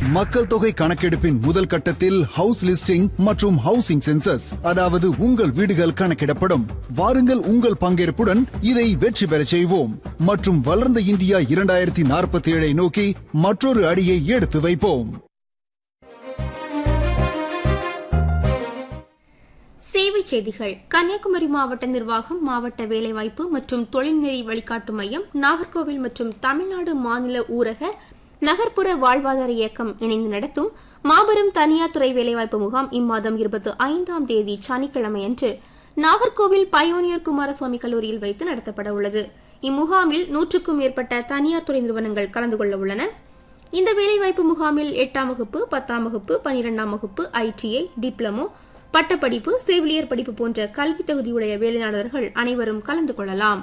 மக்கள் தொகை கணக்கெடுப்பின் முதல் கட்டத்தில் ஹவுஸ் லிஸ்டிங் மற்றும் ஹவுசிங் சென்சஸ் அதாவது உங்கள் வீடுகள் கணக்கிடப்படும் வாருங்கள் உங்கள் பங்கேற்புடன் இதை வெற்றி பெறச் செய்வோம் மற்றும் வளர்ந்த இந்தியா இரண்டாயிரத்தி நாற்பத்தி ஏழை நோக்கி மற்றொரு அடியை எடுத்து வைப்போம் சேவை செய்திகள் கன்னியாகுமரி மாவட்ட நிர்வாகம் மாவட்ட வேலைவாய்ப்பு மற்றும் தொழில்நெறி வழிகாட்டு மையம் நாகர்கோவில் மற்றும் தமிழ்நாடு மாநில ஊரக நகர்ப்புற வாழ்வாதார இயக்கம் இணைந்து நடத்தும் மாபெரும் தனியார் துறை வேலைவாய்ப்பு முகாம் இம்மாதம் இருபத்தி ஐந்தாம் தேதி சனிக்கிழமை அன்று நாகர்கோவில் பயோனியர் குமாரசுவாமி கல்லூரியில் வைத்து நடத்தப்பட உள்ளது இம்முகாமில் நூற்றுக்கும் மேற்பட்ட தனியார் துறை நிறுவனங்கள் கலந்து கொள்ள உள்ளன இந்த வேலைவாய்ப்பு முகாமில் எட்டாம் வகுப்பு பத்தாம் வகுப்பு பனிரெண்டாம் வகுப்பு ஐடிஐ டிப்ளமோ பட்டப்படிப்பு செவிலியர் படிப்பு போன்ற கல்வி தகுதியுடைய வேலையாளர்கள் அனைவரும் கலந்து கொள்ளலாம்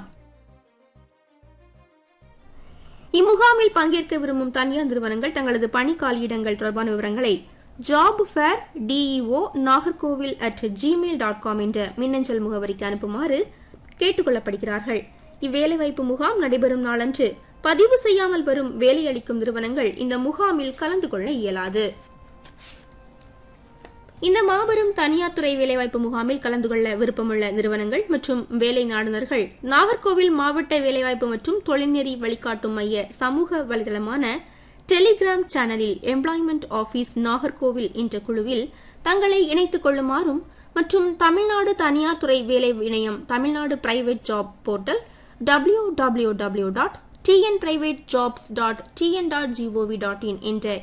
இம்முகாமில் பங்கேற்க விரும்பும் தனியார் நிறுவனங்கள் தங்களது பணி காலியிடங்கள் தொடர்பான விவரங்களை job fair DEO Nagercoil at Gmail dot com என்ற மின்னஞ்சல் முகவரிக்கு அனுப்புமாறு கேட்டுக் கொள்ளப்படுகிறார்கள் இவ்வேலைவாய்ப்பு முகாம் நடைபெறும் நாளன்று பதிவு செய்யாமல் வரும் வேலையளிக்கும் நிறுவனங்கள் இந்த முகாமில் கலந்து கொள்ள இயலாது இந்த மாபெரும் தனியார் துறை வேலைவாய்ப்பு முகாமில் கலந்து கொள்ள விருப்பமுள்ள நிறுவனங்கள் மற்றும் வேலை நாடுனர்கள் நாகர்கோவில் மாவட்ட வேலைவாய்ப்பு மற்றும் தொழில்நெறி வழிகாட்டும் மைய சமூக வலைதளமான டெலிகிராம் சேனலில் எம்ப்ளாய்மெண்ட் ஆபீஸ் நாகர்கோவில் என்ற குழுவில் தங்களை இணைத்துக் கொள்ளுமாறும் மற்றும் தமிழ்நாடு தனியார் துறை வேலை இணையம் Tamil Nadu private job portal W W W dot TN private jobs dot TN dot GOV dot in என்ற